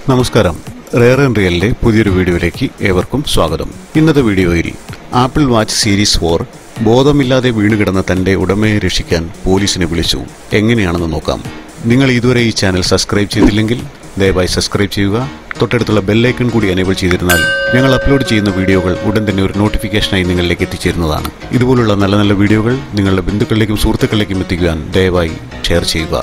നമസ്കാരം rare and റിയലിന്റെ പുതിയൊരു വീഡിയോയിലേക്ക് ഏവർക്കും സ്വാഗതം ഇന്നത്തെ വീഡിയോയിൽ ആപ്പിൾ വാച്ച് സീരീസ് ഫോർ ബോധമില്ലാതെ വീണുകിടന്ന തന്റെ ഉടമയെ രക്ഷിക്കാൻ പോലീസിനെ വിളിച്ചു എങ്ങനെയാണെന്ന് നോക്കാം നിങ്ങൾ ഇതുവരെ ഈ ചാനൽ സബ്സ്ക്രൈബ് ചെയ്തില്ലെങ്കിൽ ദയവായി സബ്സ്ക്രൈബ് ചെയ്യുക തൊട്ടടുത്തുള്ള ബെല്ലൈക്കൺ കൂടി എനേബിൾ ചെയ്തിരുന്നാൽ ഞങ്ങൾ അപ്ലോഡ് ചെയ്യുന്ന വീഡിയോകൾ ഉടൻ തന്നെ ഒരു നോട്ടിഫിക്കേഷനായി നിങ്ങളിലേക്ക് എത്തിച്ചേരുന്നതാണ് ഇതുപോലുള്ള നല്ല നല്ല വീഡിയോകൾ നിങ്ങളുടെ ബന്ധുക്കളിലേക്കും സുഹൃത്തുക്കളിലേക്കും എത്തിക്കുവാൻ ദയവായി ഷെയർ ചെയ്യുക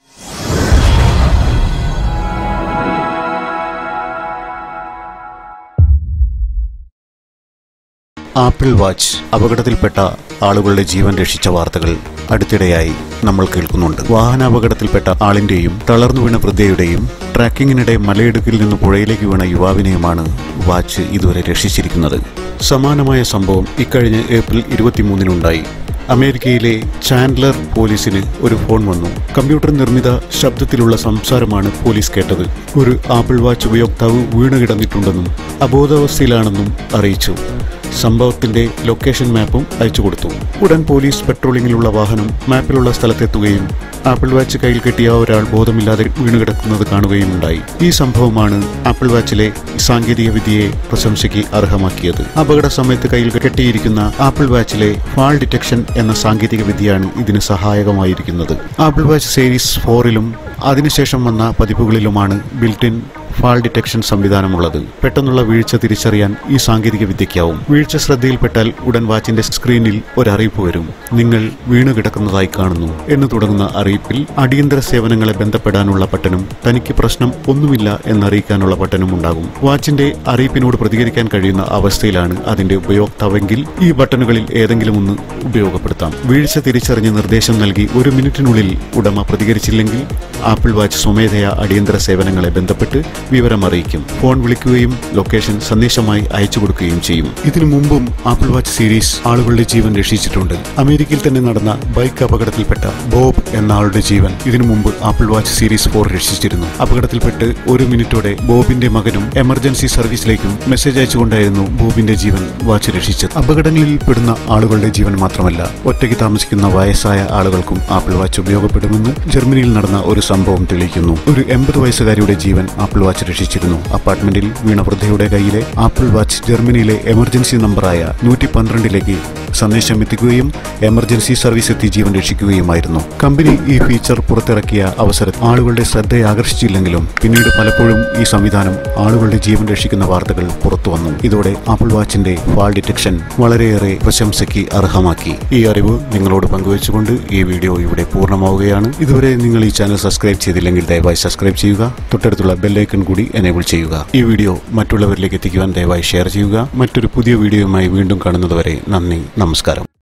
ആപ്പിൾ വാച്ച് അപകടത്തിൽപ്പെട്ട ആളുകളുടെ ജീവൻ രക്ഷിച്ച വാർത്തകൾ അടുത്തിടെയായി നമ്മൾ കേൾക്കുന്നുണ്ട് വാഹനാപകടത്തിൽപ്പെട്ട ആളിന്റെയും തളർന്നു വീണ വൃദ്ധയുടെയും ട്രാക്കിങ്ങിനിടെ മലയിടുക്കിൽ നിന്ന് പുഴയിലേക്ക് വീണ യുവാവിനെയുമാണ് വാച്ച് ഇതുവരെ രക്ഷിച്ചിരിക്കുന്നത് സമാനമായ സംഭവം ഇക്കഴിഞ്ഞ ഏപ്രിൽ ഇരുപത്തിമൂന്നിനുണ്ടായി അമേരിക്കയിലെ ചാൻഡലർ പോലീസിന് ഒരു ഫോൺ വന്നു കമ്പ്യൂട്ടർ നിർമ്മിത ശബ്ദത്തിലുള്ള സംസാരമാണ് പോലീസ് കേട്ടത് ഒരു ആപ്പിൾ വാച്ച് ഉപയോക്താവ് വീണ് കിടന്നിട്ടുണ്ടെന്നും അബോധാവസ്ഥയിലാണെന്നും അറിയിച്ചു സംഭവത്തിന്റെ ലൊക്കേഷൻ മാപ്പും അയച്ചു കൊടുത്തു ഉടൻ പോലീസ് പെട്രോളിങ്ങിലുള്ള വാഹനം മാപ്പിലുള്ള സ്ഥലത്തെത്തുകയും ആപ്പിൾ വാച്ച് കയ്യിൽ കെട്ടിയ ഒരാൾ ബോധമില്ലാതെ വീണുകിടക്കുന്നത് കാണുകയും ഉണ്ടായി ഈ സംഭവമാണ് ആപ്പിൾ വാച്ചിലെ സാങ്കേതിക വിദ്യയെ പ്രശംസയ്ക്ക് അർഹമാക്കിയത് അപകട സമയത്ത് കയ്യിൽ കെട്ടിയിരിക്കുന്ന ആപ്പിൾ വാച്ചിലെ ഫാൾ ഡിറ്റക്ഷൻ എന്ന സാങ്കേതിക വിദ്യയാണ് ഇതിന് സഹായകമായിരിക്കുന്നത് ആപ്പിൾ വാച്ച് സീരീസ് ഫോറിലും അതിനുശേഷം വന്ന പതിപ്പുകളിലുമാണ് ബിൽറ്റിൻ ഫാൾ ഡിറ്റക്ഷൻ സംവിധാനമുള്ളത് പെട്ടെന്നുള്ള വീഴ്ച തിരിച്ചറിയാൻ ഈ സാങ്കേതിക വിദ്യയ്ക്കാവും വീഴ്ച ശ്രദ്ധയിൽപ്പെട്ടാൽ ഉടൻ വാച്ചിന്റെ സ്ക്രീനിൽ ഒരു അറിയിപ്പ് വരും നിങ്ങൾ വീണു കിടക്കുന്നതായി കാണുന്നു എന്ന് തുടങ്ങുന്ന അറിയിപ്പിൽ അടിയന്തര സേവനങ്ങളെ ബന്ധപ്പെടാനുള്ള ബട്ടനും തനിക്ക് പ്രശ്നം ഒന്നുമില്ല എന്നറിയിക്കാനുള്ള ബട്ടനും ഉണ്ടാകും വാച്ചിന്റെ അറിയിപ്പിനോട് പ്രതികരിക്കാൻ കഴിയുന്ന അവസ്ഥയിലാണ് അതിന്റെ ഉപയോക്താവെങ്കിൽ ഈ ബട്ടണുകളിൽ ഏതെങ്കിലും ഒന്ന് ഉപയോഗപ്പെടുത്താം വീഴ്ച തിരിച്ചറിഞ്ഞ് നിർദ്ദേശം നൽകി ഒരു മിനിറ്റിനുള്ളിൽ ഉടമ പ്രതികരിച്ചില്ലെങ്കിൽ ആപ്പിൾ വാച്ച് സ്വമേധയാ അടിയന്തര സേവനങ്ങളെ ബന്ധപ്പെട്ട് വിവരം അറിയിക്കും ഫോൺ വിളിക്കുകയും ലൊക്കേഷൻ സന്ദേശമായി അയച്ചു കൊടുക്കുകയും ചെയ്യും ഇതിനു മുമ്പും ആപ്പിൾ വാച്ച് സീരീസ് ആളുകളുടെ ജീവൻ രക്ഷിച്ചിട്ടുണ്ട് അമേരിക്കയിൽ തന്നെ നടന്ന ബൈക്ക് അപകടത്തിൽപ്പെട്ട ബോബ് എന്ന ആളുടെ ജീവൻ ഇതിനു മുമ്പ് ആപ്പിൾ വാച്ച് സീരീസ് ഫോർ രക്ഷിച്ചിരുന്നു അപകടത്തിൽപ്പെട്ട് ഒരു മിനിറ്റോടെ ബോബിന്റെ മകനും എമർജൻസി സർവീസിലേക്കും മെസ്സേജ് അയച്ചുകൊണ്ടായിരുന്നു ബോബിന്റെ ജീവൻ വാച്ച് രക്ഷിച്ചത് അപകടങ്ങളിൽ പെടുന്ന ആളുകളുടെ ജീവൻ മാത്രമല്ല ഒറ്റയ്ക്ക് താമസിക്കുന്ന വയസ്സായ ആളുകൾക്കും ആപ്പിൾ വാച്ച് ഉപയോഗപ്പെടുമെന്ന് ജർമ്മനിയിൽ നടന്ന ഒരു സംഭവം തെളിയിക്കുന്നു ഒരു എൺപത് വയസ്സുകാരിയുടെ ജീവൻ ആപ്പിൾ വാച്ച് രക്ഷിച്ചിരുന്നു അപ്പാർട്ട്മെന്റിൽ വീണ വൃദ്ധയുടെ കയ്യിലെ ആപ്പിൾ വാച്ച് ജർമ്മനിയിലെ എമർജൻസി നമ്പറായ നൂറ്റി പന്ത്രണ്ടിലേക്ക് സന്ദേശം എത്തിക്കുകയും എമർജൻസി സർവീസ് എത്തി ജീവൻ രക്ഷിക്കുകയുമായിരുന്നു കമ്പനി ഈ ഫീച്ചർ പുറത്തിറക്കിയ അവസരത്തിൽ ആളുകളുടെ ശ്രദ്ധയെ ആകർഷിച്ചില്ലെങ്കിലും പിന്നീട് പലപ്പോഴും ഈ സംവിധാനം ആളുകളുടെ ജീവൻ രക്ഷിക്കുന്ന വാർത്തകൾ പുറത്തു വന്നു ഇതോടെ ആപ്പിൾ വാച്ചിന്റെ ഫാൾ ഡിറ്റക്ഷൻ വളരെയേറെ പ്രശംസയ്ക്ക് അർഹമാക്കി ഈ അറിവ് നിങ്ങളോട് പങ്കുവച്ചുകൊണ്ട് ഈ വീഡിയോ ഇവിടെ പൂർണ്ണമാവുകയാണ് ഇതുവരെ നിങ്ങൾ ഈ ചാനൽ സബ്സ്ക്രൈബ് ചെയ്തില്ലെങ്കിൽ ദയവായി സബ്സ്ക്രൈബ് ചെയ്യുക തൊട്ടടുത്തുള്ള ബെല്ലൈക്കൺ കൂടി എനേബിൾ ചെയ്യുക ഈ വീഡിയോ മറ്റുള്ളവരിലേക്ക് എത്തിക്കുവാൻ ദയവായി ഷെയർ ചെയ്യുക മറ്റൊരു പുതിയ വീഡിയോയുമായി വീണ്ടും കാണുന്നതുവരെ നന്ദി നമസ്കാരം